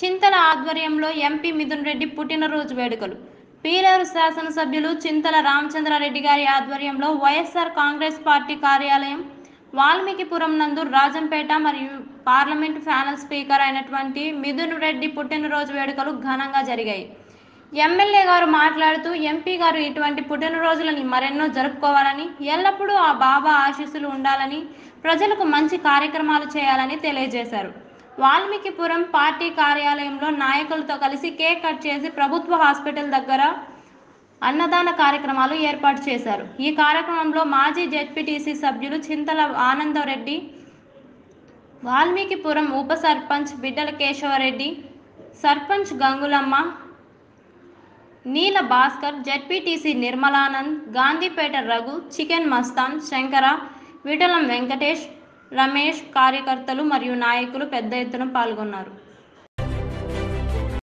చింతల ఆధ్వర్యంలో ఎంపీ మిథున్ రెడ్డి పుట్టినరోజు వేడుకలు పీలేరు శాసనసభ్యులు చింతల రామచంద్రారెడ్డి గారి ఆధ్వర్యంలో వైఎస్ఆర్ కాంగ్రెస్ పార్టీ కార్యాలయం వాల్మీకిపురం నందు రాజంపేట మరియు పార్లమెంటు ప్యానల్ స్పీకర్ అయినటువంటి మిథున్ రెడ్డి పుట్టినరోజు వేడుకలు ఘనంగా జరిగాయి ఎమ్మెల్యే గారు మాట్లాడుతూ ఎంపీ గారు ఇటువంటి పుట్టినరోజులని మరెన్నో జరుపుకోవాలని ఎల్లప్పుడూ ఆ బాబా ఆశీస్సులు ఉండాలని ప్రజలకు మంచి కార్యక్రమాలు చేయాలని తెలియజేశారు వాల్మీకిపురం పార్టీ కార్యాలయంలో నాయకులతో కలిసి కేక్ కట్ చేసి ప్రభుత్వ హాస్పిటల్ దగ్గర అన్నదాన కార్యక్రమాలు ఏర్పాటు చేశారు ఈ కార్యక్రమంలో మాజీ జెడ్పీటీసీ సభ్యులు చింతల ఆనందరెడ్డి వాల్మీకిపురం ఉప సర్పంచ్ బిడ్డల కేశవరెడ్డి సర్పంచ్ గంగులమ్మ నీల భాస్కర్ జెడ్పీటీసీ నిర్మలానంద్ గాంధీపేట రఘు చికెన్ మస్తాన్ శంకర విఠలం వెంకటేష్ రమేష్ కార్యకర్తలు మరియు నాయకులు పెద్ద ఎత్తున పాల్గొన్నారు